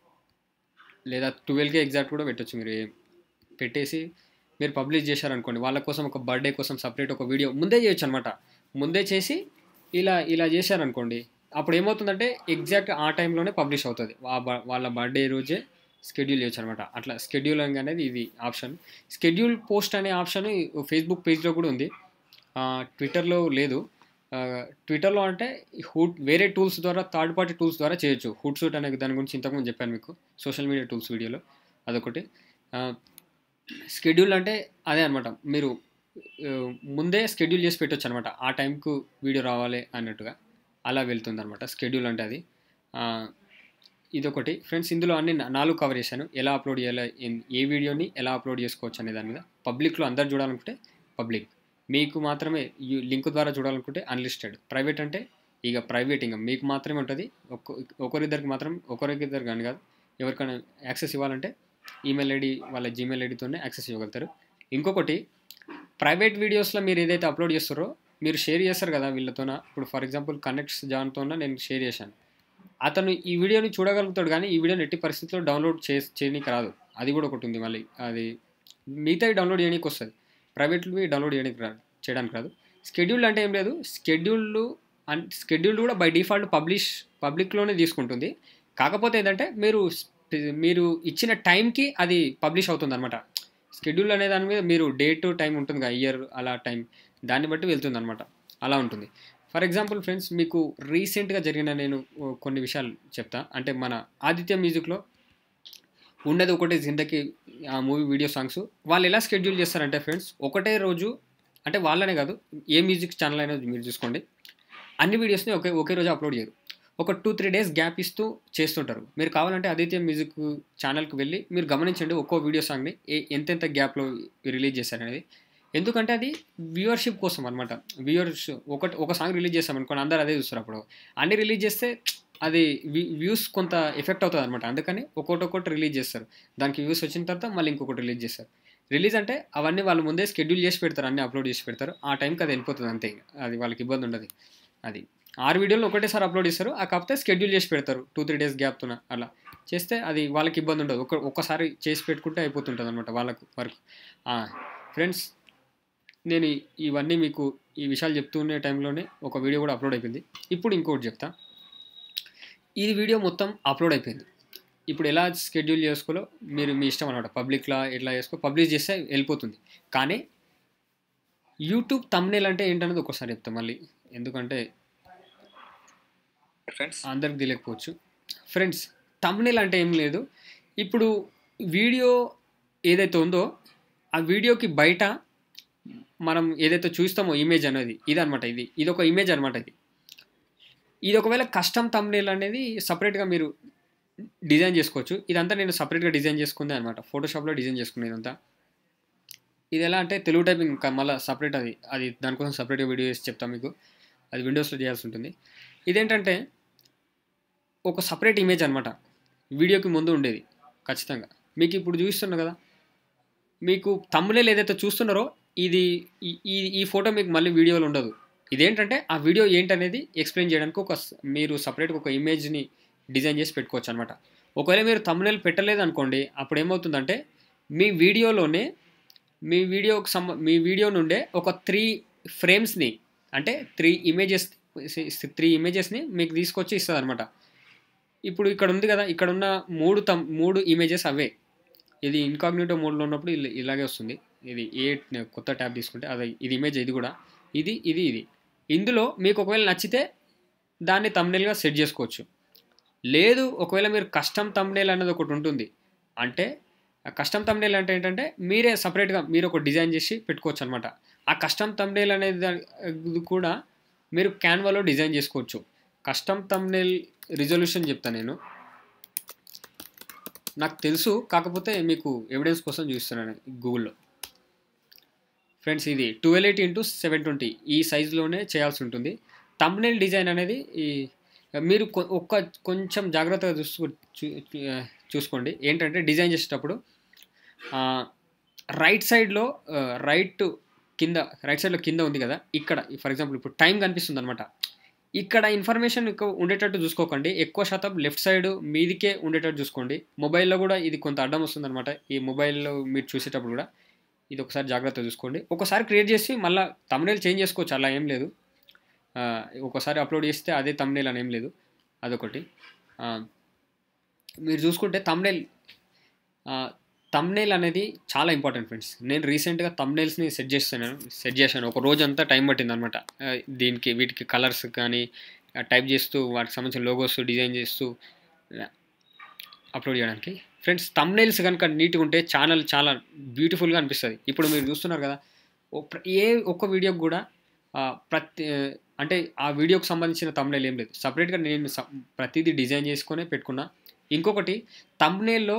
S1: లేదా ట్వెల్వ్కే ఎగ్జాక్ట్ కూడా పెట్టొచ్చు మీరు ఏం పెట్టేసి మీరు పబ్లిష్ చేశారనుకోండి వాళ్ళ కోసం ఒక బర్త్డే కోసం సపరేట్ ఒక వీడియో ముందే చేయొచ్చు అనమాట ముందే చేసి ఇలా ఇలా చేశారనుకోండి అప్పుడు ఏమవుతుందంటే ఎగ్జాక్ట్ ఆ టైంలోనే పబ్లిష్ అవుతుంది వా- బ- వాళ్ళ బర్త్డే రోజే స్కెడ్యూల్ చేయొచ్చు అనమాట అట్లా స్కెడ్యూలింగ్ అనేది ఇది ఆప్షన్ స్కెడ్యూల్ పోస్ట్ అనే ఆప్షన్ ఫేస్బుక్ పేజ్లో కూడా ఉంది ఆ, ట్విట్టర్లో లేదు ఆ, ట్విట్టర్లో అంటే హూట్ వేరే టూల్స్ ద్వారా థర్డ్ పార్టీ టూల్స్ ద్వారా చేయొచ్చు హుడ్ సూట్ అనే దాని గురించి ఇంతకుముందు చెప్పాను మీకు సోషల్ మీడియా టూల్స్ వీడియోలో అదొకటి స్కెడ్యూల్ అంటే అదే అనమాట మీరు ఆ, ముందే స్కెడ్యూల్ చేసి పెట్టొచ్చు అనమాట ఆ టైంకు వీడియో రావాలి అన్నట్టుగా అలా వెళ్తుంది అనమాట స్కెడ్యూల్ అంటే అది ఆ, ఇదొకటి ఫ్రెండ్స్ ఇందులో అన్ని నా- నాలుగు కవర్ చేశాను ఎలా అప్లోడ్ చేయాలి ఎన్- ఏ వీడియోని ఎలా అప్లోడ్ చేసుకోవచ్చు అనే దాని మీద పబ్లిక్లో అందరు చూడాలనుకుంటే పబ్లిక్ మీకు మాత్రమే యు- లింక్ ద్వారా చూడాలనుకుంటే అన్లిస్టెడ్ ప్రైవేట్ అంటే ఇక ప్రైవేట్ ఇంకా మీకు మాత్రమే ఉంటుంది ఒక్క ఒకరిద్దరికి మాత్రం ఒకరిద్దరికి కానీ కాదు ఎవరికైనా యాక్సెస్ ఇవ్వాలంటే ఈమెయిల్ ఐడి వాళ్ళ జీమెయిల్ ఐడితోనే యాక్సెస్ ఇవ్వగలుగుతారు ఇంకొకటి ప్రైవేట్ వీడియోస్లో మీరు ఏదైతే అప్లోడ్ చేస్తారో మీరు షేర్ చేస్తారు కదా వీళ్ళతోన ఇప్పుడు ఫర్ ఎగ్జాంపుల్ కనెక్ట్స్ జాన్తోన నేను షేర్ చేశాను అతను ఈ వీడియోని చూడగలుగుతాడు కానీ ఈ వీడియోని ఎట్టి పరిస్థితుల్లో డౌన్లోడ్ చే చేయనీకి రాదు అది కూడా ఒకటి ఉంది మళ్ళీ అది మిగతావి డౌన్లోడ్ చేయడానికి వస్తుంది ప్రైవేట్వి డౌన్లోడ్ చేయడానికి రాదు చేయడానికి రాదు స్కెడ్యూల్ అంటే ఏం లేదు స్కెడ్యూల్ అన్ స్కెడ్యూల్ కూడా బై డిఫాల్ట్ పబ్లిష్ పబ్లిక్లోనే తీసుకుంటుంది కాకపోతే ఏంటంటే మీరు స్పె- మీరు ఇచ్చిన టైంకి అది పబ్లిష్ అవుతుంది అనమాట స్కెడ్యూల్ అనే దాని మీద మీరు డేట్ టైం ఉంటుంది కదా ఇయర్ అలా టైం దాన్ని బట్టి వెళ్తుంది అనమాట అలా ఉంటుంది ఫర్ ఎగ్జాంపుల్ ఫ్రెండ్స్ మీకు రీసెంట్గా జరిగిన నేను ఓ, కొన్ని విషయాలు చెప్తా అంటే మన ఆదిత్య మ్యూజిక్లో ఉన్నది ఒకటే జిందకి ఆ మూవీ వీడియో సాంగ్స్ వాళ్ళు ఎలా షెడ్యూల్ చేస్తారంటే ఫ్రెండ్స్ ఒకటే రోజు అంటే వాళ్ళనే కాదు ఏ మ్యూజిక్ ఛానల్ అయినా మీరు చూసుకోండి అన్ని వీడియోస్ని ఒకే ఒకే రోజు అప్లోడ్ చేయరు ఒక టూ త్రీ డేస్ గ్యాప్ ఇస్తూ చేస్తుంటారు మీరు కావాలంటే ఆదిత్య మ్యూజిక్ ఛానల్కి వెళ్ళి మీరు గమనించండి ఒక్కో వీడియో సాంగ్ని ఏ ఎంతెంత గ్యాప్లో రిలీజ్ చేశారనేది ఎందుకంటే అది వ్యూవర్షిప్ కోసం అనమాట వ్యూవర్స్ ఒకటి ఒక సాంగ్ రిలీజ్ చేస్తాం అనుకోండి అందరు అదే చూస్తారు అప్పుడు అన్ని రిలీజ్ చేస్తే అది వ్యూస్ కొంత ఎఫెక్ట్ అవుతుంది అనమాట అందుకని ఒక్కొక్కటి ఒక్కొక్కటి రిలీజ్ చేస్తారు దానికి వ్యూస్ వచ్చిన తర్వాత మళ్ళీ ఇంకొకటి రిలీజ్ చేస్తారు రిలీజ్ అంటే అవన్నీ వాళ్ళు ముందే షెడ్యూల్ చేసి పెడతారు అన్నీ అప్లోడ్ చేసి పెడతారు ఆ టైంకి అది వెళ్ళిపోతుంది అంతే ఇంకా. అది వాళ్ళకి ఇబ్బంది ఉండదు అది ఆరు వీడియోలు ఒకటేసారి అప్లోడ్ చేస్తారు ఆ కాకపోతే షెడ్యూల్ చేసి పెడతారు టూ త్రీ డేస్ గ్యాప్తో అలా చేస్తే అది వాళ్ళకి ఇబ్బంది ఉండదు ఒక ఒక్కసారి చేసి పెట్టుకుంటే అయిపోతుంటుంది అనమాట వాళ్ళకు వర్క్ ఫ్రెండ్స్ నేను ఈ- ఇవన్నీ మీకు ఈ విషయాలు చెప్తూనే టైంలోనే ఒక వీడియో కూడా అప్లోడ్ అయిపోయింది ఇప్పుడు ఇంకోటి చెప్తా ఈ వీడియో మొత్తం అప్లోడ్ అయిపోయింది ఇప్పుడు ఎలా షెడ్యూల్ చేసుకోలో మీరు మీ ఇష్టం అనమాట పబ్లిక్లా ఎట్లా చేసుకో పబ్లిష్ చేస్తే వెళ్ళిపోతుంది కానీ యూట్యూబ్ తమ్నేల్ అంటే ఏంటనేది ఒకసారి చెప్తాం మళ్ళీ ఎందుకంటే
S2: ఫ్రెండ్స్
S1: అందరికి తెలియకపోవచ్చు ఫ్రెండ్స్ తమ్నేల్ అంటే ఏం లేదు ఇప్పుడు వీడియో ఏదైతే ఉందో ఆ వీడియోకి బయట మనం ఏదైతే చూస్తామో ఇమేజ్ అనేది ఇదనమాట ఇది ఇది ఒక ఇమేజ్ అనమాట ఇది ఇది ఒకవేళ కస్టమ్ తమ్నేల్ అనేది సపరేట్గా మీరు డిజైన్ చేసుకోవచ్చు ఇదంతా నేను సపరేట్గా డిజైన్ చేసుకుందే అనమాట ఫోటోషాప్లో డిజైన్ చేసుకున్నాను ఇదంతా ఇది ఎలా అంటే తెలుగు టైపింగ్ ఇంకా మళ్ళీ సపరేట్ అది అది దానికోసం సపరేట్గా వీడియో చేసి చెప్తాను మీకు అది విండోస్లో చేయాల్సి ఉంటుంది ఇదేంటంటే ఒక సపరేట్ ఇమేజ్ అనమాట వీడియోకి ముందు ఉండేది ఖచ్చితంగా మీకు ఇప్పుడు చూస్తున్నా కదా మీకు తమ్ములేలు ఏదైతే చూస్తున్నారో ఇది ఈ- ఈ ఈ ఫోటో మీకు మళ్ళీ వీడియోలో ఉండదు ఇదేంటంటే ఆ వీడియో ఏంటనేది ఎక్స్ప్లెయిన్ చేయడానికి ఒక స- మీరు సపరేట్గా ఒక ఇమేజ్ని డిజైన్ చేసి పెట్టుకోవచ్చు అనమాట ఒకవేళ మీరు తమ్మునేలు పెట్టలేదు అనుకోండి అప్పుడు ఏమవుతుందంటే మీ వీడియోలోనే మీ వీడియోకి సంబ మీ వీడియో నుండే ఒక త్రీ ఫ్రేమ్స్ని అంటే త్రీ ఇమేజెస్ త్రీ ఇమేజెస్ని మీకు తీసుకొచ్చి ఇస్తుంది అనమాట ఇప్పుడు ఇక్కడ ఉంది కదా ఇక్కడ ఉన్న మూడు తమ్ మూడు ఇమేజెస్ అవే ఇది ఇన్కాగ్నిటో మోడ్లో ఉన్నప్పుడు ఇలా- ఇలాగే వస్తుంది ఇది ఏ కొత్త ట్యాబ్ తీసుకుంటే అది ఇది ఇమేజ్ ఇది కూడా ఇది ఇది ఇది ఇందులో మీకు ఒకవేళ నచ్చితే దాన్ని తమ్నేల్గా సెట్ చేసుకోవచ్చు లేదు ఒకవేళ మీరు కస్టమ్ తమ్నేల్ అనేది ఒకటి ఉంటుంది అంటే కస్టమ్ తమ్నేల్ అంటే ఏంటంటే మీరే సపరేట్గా మీరు ఒక డిజైన్ చేసి పెట్టుకోవచ్చు అనమాట ఆ కస్టమ్ తమ్నేల్ అనేది దా- ఇది కూడా మీరు క్యాన్వాలో డిజైన్ చేసుకోవచ్చు కస్టమ్ తమ్నేల్ రిజల్యూషన్ చెప్తాను నేను నాకు తెలుసు కాకపోతే మీకు ఎవిడెన్స్ కోసం చూస్తున్నాను గూగుల్లో ఫ్రెండ్స్ ఇది twelve eighty into seven twenty ఈ సైజులోనే చేయాల్సి ఉంటుంది తమ్నేల్ డిజైన్ అనేది ఈ మీరు కొ- ఒక్క కొంచెం జాగ్రత్తగా చూసుకో చూ- చూ- చూసుకోండి ఏంటంటే డిజైన్ చేసేటప్పుడు రైట్ సైడ్లో రైట్ కింద రైట్ సైడ్లో కింద ఉంది కదా ఇక్కడ ఫర్ ఎగ్జాంపుల్ ఇప్పుడు టైం కనిపిస్తుంది అనమాట ఇక్కడ ఇన్ఫర్మేషన్ ఎక్కువ ఉండేటట్టు చూసుకోకండి ఎక్కువ శాతం లెఫ్ట్ సైడ్ మీదికే ఉండేటట్టు చూసుకోండి మొబైల్లో కూడా ఇది కొంత అడ్డం వస్తుంది అనమాట ఈ మొబైల్లో మీరు చూసేటప్పుడు కూడా ఇది ఒకసారి జాగ్రత్తగా చూసుకోండి ఒకసారి క్రియేట్ చేసి మళ్ళీ తమ్నేల్ చేంజ్ చేసుకోవచ్చు అలా ఏం లేదు ఆ, ఒకసారి అప్లోడ్ చేస్తే అదే తమ్నేల్ అని ఏం లేదు అదొకటి ఆ, మీరు చూసుకుంటే తమ్నేల్ తమ్నేల్ అనేది చాలా ఇంపార్టెంట్ ఫ్రెండ్స్ నేను రీసెంట్గా తమ్నేల్స్ని సెట్ చేస్తాను సెట్ చేశాను ఒక రోజు అంతా టైం పట్టింది అనమాట దీనికి వీటికి కలర్స్ కానీ టైప్ చేస్తూ వాటికి సంబంధించిన లోగోస్ డిజైన్ చేస్తూ అప్లోడ్ చేయడానికి ఫ్రెండ్స్ తమ్నేల్స్ కనుక నీట్గా ఉంటే ఛానల్ చాలా బ్యూటిఫుల్గా అనిపిస్తుంది ఇప్పుడు మీరు చూస్తున్నారు కదా ఓ ప్ర- ఏ ఒక్క వీడియోకి కూడా ఆ, ప్రతి అంటే ఆ వీడియోకి సంబంధించిన తమ్నేల్ ఏం లేదు సపరేట్గా నేను స- ప్రతిదీ డిజైన్ చేసుకొని పెట్టుకున్నా ఇంకొకటి తమ్నేల్లో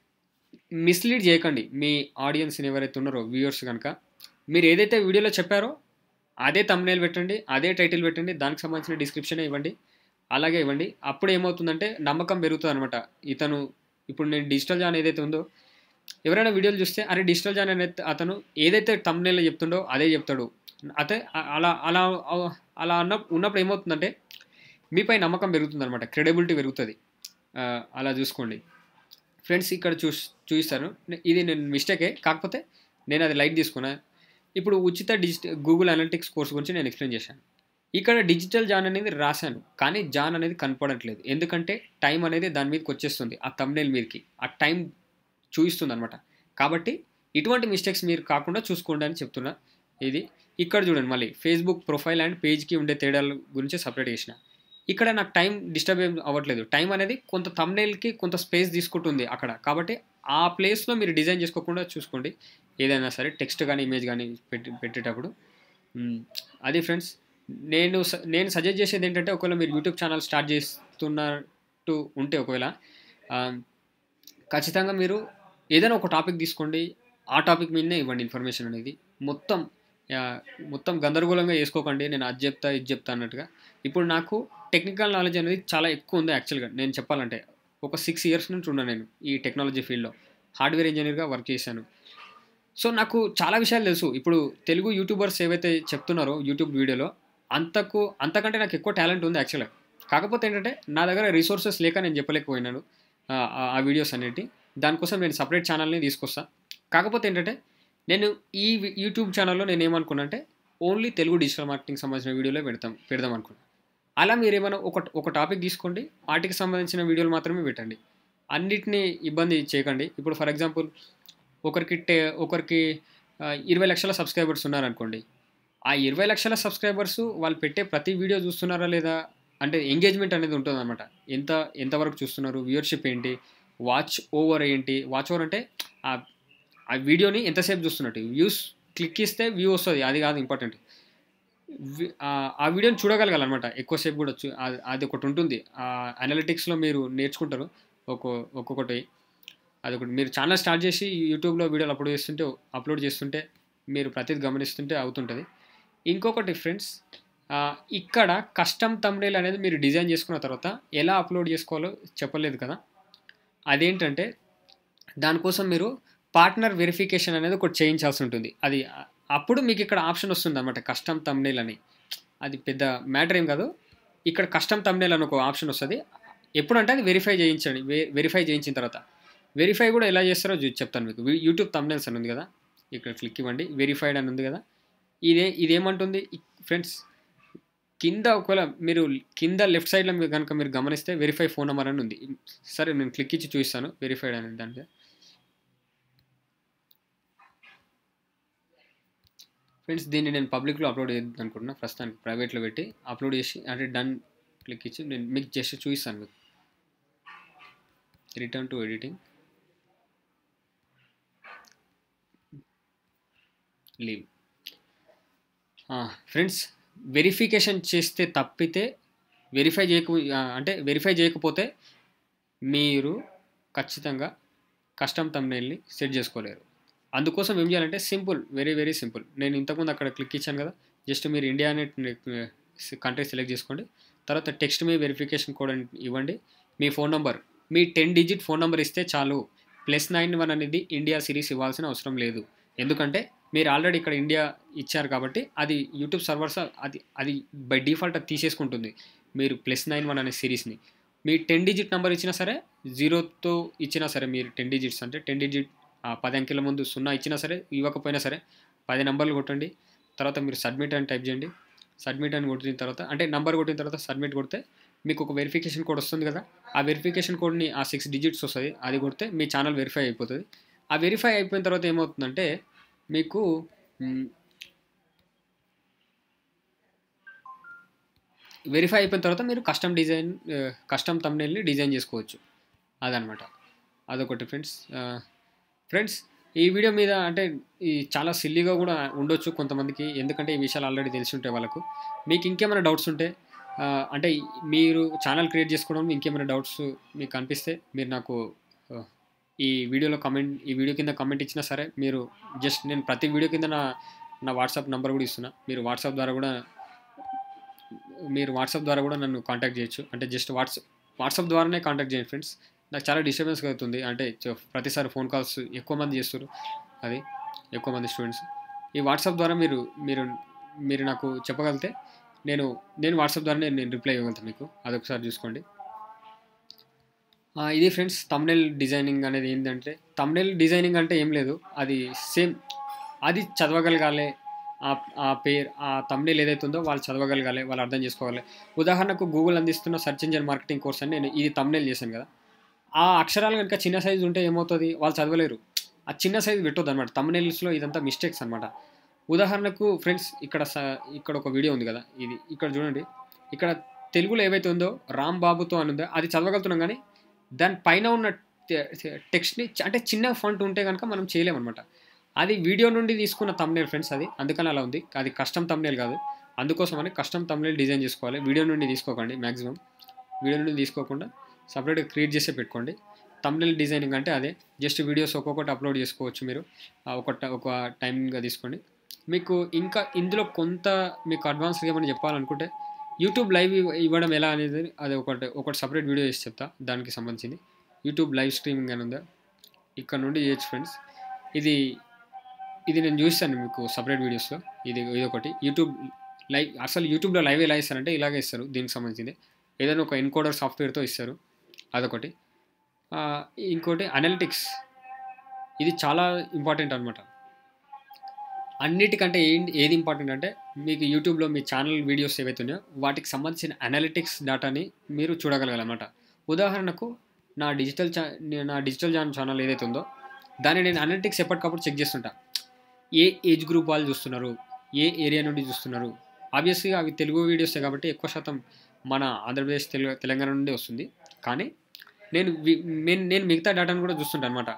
S1: మిస్లీడ్ చేయకండి మీ ఆడియన్స్ని ఎవరైతే ఉన్నారో వ్యూవర్స్ కనుక మీరు ఏదైతే వీడియోలో చెప్పారో అదే తమ్నేల్ పెట్టండి అదే టైటిల్ పెట్టండి దానికి సంబంధించిన డిస్క్రిప్షన్ ఇవ్వండి అలాగే ఇవ్వండి అప్పుడు ఏమవుతుందంటే నమ్మకం పెరుగుతుంది అనమాట ఇతను ఇప్పుడు నేను డిజిటల్ జాన్ ఏదైతే ఉందో ఎవరైనా వీడియోలు చూస్తే అరే డిజిటల్ జాన్ అనే అతను ఏదైతే తమ్నేల్లో చెప్తుండో అదే చెప్తాడు అయితే అ- అలా అలా అలా అన్న ఉన్నప్పుడు ఏమవుతుందంటే మీపై నమ్మకం పెరుగుతుంది అనమాట క్రెడిబిలిటీ పెరుగుతుంది ఆ, అలా చూసుకోండి ఫ్రెండ్స్ ఇక్కడ చూ చూపిస్తాను ఇది నేను మిస్టేకే కాకపోతే నేను అది లైట్ తీసుకున్నా ఇప్పుడు ఉచిత డిజిటల్ గూగుల్ అనలిటిక్స్ కోర్స్ గురించి నేను ఎక్స్ప్లెయిన్ చేశాను ఇక్కడ డిజిటల్ జాన్ అనేది రాశాను కానీ జాన్ అనేది కనపడట్లేదు ఎందుకంటే టైం అనేది దాని మీదకి వచ్చేస్తుంది ఆ తమ్నేల్ మీదకి ఆ టైం చూపిస్తుంది అనమాట కాబట్టి ఇటువంటి మిస్టేక్స్ మీరు కాకుండా చూసుకోండి అని చెప్తున్నా ఇది ఇక్కడ చూడండి మళ్ళీ ఫేస్బుక్ ప్రొఫైల్ అండ్ పేజ్కి ఉండే తేడాల గురించి సపరేట్ చేసిన ఇక్కడ నాకు టైం డిస్టర్బ్ ఏం అవ్వట్లేదు టైం అనేది కొంత తమ్నేల్కి కొంత స్పేస్ తీసుకుంటుంది అక్కడ కాబట్టి ఆ ప్లేస్లో మీరు డిజైన్ చేసుకోకుండా చూసుకోండి ఏదైనా సరే టెక్స్ట్ కానీ ఇమేజ్ కానీ పెట్టి పెట్టేటప్పుడు మ్, అది ఫ్రెండ్స్ నేను స- నేను సజెస్ట్ చేసేది ఏంటంటే ఒకవేళ మీరు యూట్యూబ్ ఛానల్ స్టార్ట్ చేస్తున్నట్టు ఉంటే ఒకవేళ ఆ, ఖచ్చితంగా మీరు ఏదైనా ఒక టాపిక్ తీసుకోండి ఆ టాపిక్ మీదనే ఇవ్వండి ఇన్ఫర్మేషన్ అనేది మొత్తం ఆ, మొత్తం గందరగోళంగా వేసుకోకండి నేను అది చెప్తా ఇది చెప్తా అన్నట్టుగా ఇప్పుడు నాకు టెక్నికల్ నాలెడ్జ్ అనేది చాలా ఎక్కువ ఉంది యాక్చువల్గా నేను చెప్పాలంటే ఒక సిక్స్ ఇయర్స్ నుంచి ఉన్నాను నేను ఈ టెక్నాలజీ ఫీల్డ్లో హార్డ్వేర్ ఇంజనీర్గా వర్క్ చేశాను సో నాకు చాలా విషయాలు తెలుసు ఇప్పుడు తెలుగు యూట్యూబర్స్ ఏవైతే చెప్తున్నారో యూట్యూబ్ వీడియోలో అంతకు అంతకంటే నాకు ఎక్కువ టాలెంట్ ఉంది యాక్చువల్గా కాకపోతే ఏంటంటే నా దగ్గర రిసోర్సెస్ లేక నేను చెప్పలేకపోయినాను ఆ, ఆ- ఆ వీడియోస్ అనేటి దానికోసం నేను సపరేట్ ఛానల్ని తీసుకొస్తా కాకపోతే ఏంటంటే నేను ఈ వి- యూట్యూబ్ ఛానల్లో నేను ఏమనుకున్నా అంటే ఓన్లీ తెలుగు డిజిటల్ మార్కెటింగ్ సంబంధించిన వీడియోలో పెడతాం పెడదాం అనుకున్నా అలా మీరు ఏమైనా ఒక ఒక టాపిక్ తీసుకోండి వాటికి సంబంధించిన వీడియోలు మాత్రమే పెట్టండి అన్నిటినీ ఇబ్బంది చేయకండి ఇప్పుడు ఫర్ ఎగ్జాంపుల్ ఒకరికి టే ఒకరికి ఆ, ఇరవై లక్షల సబ్స్క్రైబర్స్ ఉన్నారనుకోండి ఆ ఇరవై లక్షల సబ్స్క్రైబర్స్ వాళ్ళు పెట్టే ప్రతి వీడియో చూస్తున్నారా లేదా అంటే ఎంగేజ్మెంట్ అనేది ఉంటుంది అనమాట ఎంత ఎంతవరకు చూస్తున్నారు వ్యూవర్షిప్ ఏంటి వాచ్ ఓవర్ ఏంటి వాచ్ ఓవర్ అంటే ఆ ఆ వీడియోని ఎంతసేపు చూస్తున్నట్టు వ్యూస్ క్లిక్ ఇస్తే వ్యూ వస్తుంది అది కాదు ఇంపార్టెంట్ వి- ఆ- ఆ వీడియోని చూడగలగాలన్నమాట ఎక్కువసేపు కూడా చూ ఆ- అది ఒకటి ఉంటుంది ఆ అనలిటిక్స్లో మీరు నేర్చుకుంటారు ఒక్కో ఒక్కొక్కటి అదొకటి మీరు ఛానల్ స్టార్ట్ చేసి యూట్యూబ్లో వీడియోలు అప్లోడ్ చేస్తుంటే అప్లోడ్ చేస్తుంటే మీరు ప్రతిదీ గమనిస్తుంటే అవుతుంటుంది ఇంకొకటి ఫ్రెండ్స్ ఆ, ఇక్కడ కస్టమ్ తమ్నేల్ అనేది మీరు డిజైన్ చేసుకున్న తర్వాత ఎలా అప్లోడ్ చేసుకోవాలో చెప్పలేదు కదా అదేంటంటే దానికోసం మీరు పార్ట్నర్ వెరిఫికేషన్ అనేది ఒకటి చేయించాల్సి ఉంటుంది అది అ- అప్పుడు మీకు ఇక్కడ ఆప్షన్ వస్తుంది అనమాట కస్టమ్ తమ్నేల్ అని అది పెద్ద మ్యాటర్ ఏం కాదు ఇక్కడ కస్టమ్ తమ్నేల్ అని ఒక ఆప్షన్ వస్తుంది ఎప్పుడంటే అది వెరిఫై చేయించండి వెరిఫై చేయించిన తర్వాత వెరిఫై కూడా ఎలా చేస్తారో చూ- చెప్తాను మీకు వీ- యూట్యూబ్ తమ్నేల్స్ అని ఉంది కదా ఇక్కడ క్లిక్ ఇవ్వండి వెరిఫైడ్ అని ఉంది కదా ఇదే ఇదేమంటుంది ఫ్రెండ్స్ కింద ఒకవేళ మీరు కింద లెఫ్ట్ సైడ్లో మీరు కనుక మీరు గమనిస్తే వెరిఫై ఫోన్ నెంబర్ అని ఉంది సరే నేను క్లిక్ ఇచ్చి చూపిస్తాను వెరిఫైడ్ అనేది దాంట్లో ఫ్రెండ్స్ దీన్ని నేను పబ్లిక్లో అప్లోడ్ చేద్దాం అనుకుంటున్నా ప్రస్తుతానికి ప్రైవేట్లో పెట్టి అప్లోడ్ చేసి అంటే డన్ క్లిక్ ఇచ్చి నేను మీకు జస్ట్ చూపిస్తాను మీకు return to editing leave friends verification చేస్తే తప్పితే వెరిఫై చేయక ఆ, అంటే వెరిఫై చేయకపోతే మీరు ఖచ్చితంగా కస్టమ్ తమ్నైల్ని సెట్ చేసుకోలేరు అందుకోసం ఏం చేయాలంటే సింపుల్ వెరీ వెరీ సింపుల్ నేను ఇంతకుముందు అక్కడ క్లిక్ ఇచ్చాను కదా జస్ట్ మీరు ఇండియా అనే కంట్రీ సెలెక్ట్ చేసుకోండి తర్వాత టెక్స్ట్ మీ వెరిఫికేషన్ కోడ్ అని ఇవ్వండి మీ ఫోన్ నెంబర్ మీ టెన్ డిజిట్ ఫోన్ నెంబర్ ఇస్తే చాలు ప్లస్ నైన్ వన్ అనేది ఇండియా సిరీస్ ఇవ్వాల్సిన అవసరం లేదు ఎందుకంటే మీరు ఆల్రెడీ ఇక్కడ ఇండియా ఇచ్చారు కాబట్టి అది యూట్యూబ్ సర్వర్స్ అది అది బై డిఫాల్ట్ అది తీసేసుకుంటుంది మీరు ప్లస్ నైన్ వన్ అనే సిరీస్ని మీ టెన్ డిజిట్ నెంబర్ ఇచ్చినా సరే జీరోతో ఇచ్చినా సరే మీరు టెన్ డిజిట్స్ అంటే టెన్ డిజిట్ ఆ పది అంకెల ముందు సున్నా ఇచ్చినా సరే ఇవ్వకపోయినా సరే పది నెంబర్లు కొట్టండి తర్వాత మీరు సబ్మిట్ అని టైప్ చేయండి సబ్మిట్ అని కొట్టిన తర్వాత అంటే నంబర్ కొట్టిన తర్వాత సబ్మిట్ కొడితే మీకు ఒక వెరిఫికేషన్ కోడ్ వస్తుంది కదా ఆ వెరిఫికేషన్ కోడ్ని ఆ సిక్స్ డిజిట్స్ వస్తుంది అది కొడితే మీ ఛానల్ వెరిఫై అయిపోతుంది ఆ వెరిఫై అయిపోయిన తర్వాత ఏమవుతుందంటే మీకు మ్, వెరిఫై అయిపోయిన తర్వాత మీరు కస్టమ్ డిజైన్ కస్టమ్ తమ్నేల్ని డిజైన్ చేసుకోవచ్చు అదనమాట అదొకటి ఫ్రెండ్స్ ఫ్రెండ్స్ ఈ వీడియో మీద అంటే ఈ చాలా సిల్లీగా కూడా ఉండొచ్చు కొంతమందికి ఎందుకంటే ఈ విషయాలు ఆల్రెడీ తెలిసి ఉంటాయి వాళ్ళకు మీకు ఇంకేమైనా డౌట్స్ ఉంటే ఆ, అంటే మీరు ఛానల్ క్రియేట్ చేసుకోవడం ఇంకేమైనా డౌట్స్ మీకు అనిపిస్తే మీరు నాకు ఆ, ఈ వీడియోలో కమెంట్ ఈ వీడియో కింద కమెంట్ ఇచ్చినా సరే మీరు జస్ట్ నేను ప్రతి వీడియో కింద నా నా వాట్సాప్ నెంబర్ కూడా ఇస్తున్నా మీరు వాట్సాప్ ద్వారా కూడా మీరు వాట్సాప్ ద్వారా కూడా నన్ను కాంటాక్ట్ చేయొచ్చు అంటే జస్ట్ వాట్సాప్ వాట్సాప్ ద్వారానే కాంటాక్ట్ చేయండి ఫ్రెండ్స్ నాకు చాలా డిస్టర్బెన్స్ అవుతుంది అంటే చ- ప్రతిసారి ఫోన్ కాల్స్ ఎక్కువ మంది చేస్తారు అది ఎక్కువ మంది స్టూడెంట్స్ ఈ వాట్సాప్ ద్వారా మీరు మీరు మీరు నాకు చెప్పగలిగితే నేను నేను వాట్సాప్ ద్వారా నేను నేను రిప్లై ఇవ్వగలుగుతాను మీకు అదొకసారి చూసుకోండి ఆ, ఇది ఫ్రెండ్స్ తమ్నెల్ డిజైనింగ్ అనేది ఏంటంటే తమ్నెల్ డిజైనింగ్ అంటే ఏం లేదు అది సేమ్ అది చదవగలగాలి ఆ ఆ పేరు ఆ తమ్నేల్ ఏదైతే ఉందో వాళ్ళు చదవగలగాలి వాళ్ళు అర్థం చేసుకోవాలి ఉదాహరణకు గూగుల్ అందిస్తున్న సెర్చ్ ఇంజిన్ మార్కెటింగ్ కోర్స్ అని నేను ఇది తమ్నేల్ చేశాను కదా ఆ అక్షరాలు కనుక చిన్న సైజు ఉంటే ఏమవుతుంది వాళ్ళు చదవలేరు ఆ చిన్న సైజు పెట్టొద్దు అనమాట తమ్నేల్స్లో ఇదంతా మిస్టేక్స్ అనమాట ఉదాహరణకు ఫ్రెండ్స్ ఇక్కడ స- ఇక్కడ ఒక వీడియో ఉంది కదా ఇది ఇక్కడ చూడండి ఇక్కడ తెలుగులో ఏవైతే ఉందో రామ్ బాబుతో అని ఉందో అది చదవగలుగుతున్నాం కానీ దాని పైన ఉన్న టెక్స్ట్ని అంటే చిన్న ఫాంట్ ఉంటే కనుక మనం చేయలేమన్నమాట అది వీడియో నుండి తీసుకున్న తమ్నేల్ ఫ్రెండ్స్ అది అందుకని అలా ఉంది అది కస్టమ్ తమ్నేల్ కాదు అందుకోసమని కస్టమ్ తమ్నేల్ డిజైన్ చేసుకోవాలి వీడియో నుండి తీసుకోకండి మ్యాక్సిమం వీడియో నుండి తీసుకోకుండా సపరేట్గా క్రియేట్ చేసే పెట్టుకోండి తమ్నేల్ డిజైనింగ్ అంటే అదే జస్ట్ వీడియోస్ ఒక్కొక్కటి అప్లోడ్ చేసుకోవచ్చు మీరు ఆ ఒక ట- ఒక టైంగా తీసుకోండి మీకు ఇంకా ఇందులో కొంత మీకు అడ్వాన్స్గా ఏమైనా చెప్పాలనుకుంటే యూట్యూబ్ లైవ్ ఇవ్వ- ఇవ్వడం ఎలా అనేది అది ఒకటి ఒకటి సపరేట్ వీడియో చేసి చెప్తా దానికి సంబంధించింది యూట్యూబ్ లైవ్ స్ట్రీమింగ్ అని ఉందా ఇక్కడ నుండి చేయొచ్చు ఫ్రెండ్స్ ఇది ఇది నేను చూస్తాను మీకు సపరేట్ వీడియోస్లో ఇది ఇది ఒకటి యూట్యూబ్ లైవ్ అసలు యూట్యూబ్లో లైవ్ ఎలా ఇస్తారంటే ఇలాగే ఇస్తారు దీనికి సంబంధించింది ఏదైనా ఒక ఎన్కోడర్ సాఫ్ట్వేర్తో ఇస్తారు అదొకటి ఆ, ఇంకోటి అనలిటిక్స్ ఇది చాలా ఇంపార్టెంట్ అనమాట అన్నిటికంటే ఏంటి ఏది ఇంపార్టెంట్ అంటే మీకు యూట్యూబ్లో మీ ఛానల్ వీడియోస్ ఏవైతే ఉన్నాయో వాటికి సంబంధించిన అనలిటిక్స్ డేటాని మీరు చూడగలగాలన్నమాట ఉదాహరణకు నా డిజిటల్ ఛా నా డిజిటల్ జాన్ ఛానల్ ఏదైతే ఉందో దాన్ని నేను అనలిటిక్స్ ఎప్పటికప్పుడు చెక్ చేస్తుంటా ఏ ఏజ్ గ్రూప్ వాళ్ళు చూస్తున్నారు ఏ ఏరియా నుండి చూస్తున్నారు ఆబ్వియస్గా అవి తెలుగు వీడియోసే కాబట్టి ఎక్కువ శాతం మన ఆంధ్రప్రదేశ్ తెలు తెలంగాణ నుండి వస్తుంది కానీ నేను వి- నేను నేను మిగతా డేటాను కూడా చూస్తుంటాను అనమాట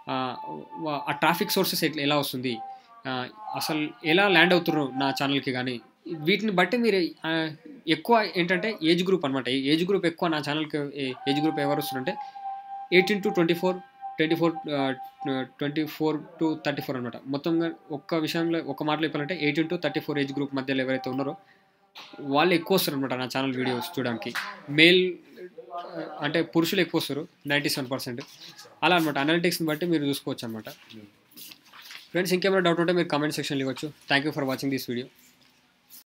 S1: ఆ ట్రాఫిక్ సోర్సెస్ ఎట్లా ఎలా వస్తుంది ఆ, అసలు ఎలా ల్యాండ్ అవుతున్నారు నా ఛానల్కి కానీ వీటిని బట్టి మీరు ఆ, ఎక్కువ ఏంటంటే ఏజ్ గ్రూప్ అనమాట ఏజ్ గ్రూప్ ఎక్కువ నా ఛానల్కి ఏజ్ గ్రూప్ ఎవరు వస్తున్నారంటే eighteen to twenty four twenty four twenty four to thirty four అనమాట మొత్తంగా ఒక్క విషయంలో ఒక మాటలో చెప్పాలంటే eighteen to thirty four age group మధ్యలో ఎవరైతే ఉన్నారో వాళ్ళు ఎక్కువ వస్తారు అనమాట నా ఛానల్ వీడియోస్ చూడడానికి మేల్ అంటే పురుషులు ఎక్కువ వస్తారు నైంటీ సెవెన్ పర్సెంట్ అలా అనమాట అనలిటిక్స్ని బట్టి మీరు చూసుకోవచ్చు అనమాట ఫ్రెండ్స్ ఇంకేమైనా డౌట్ ఉంటే మీరు కామెంట్ సెక్షన్లో ఇవ్వచ్చు thank you for watching this video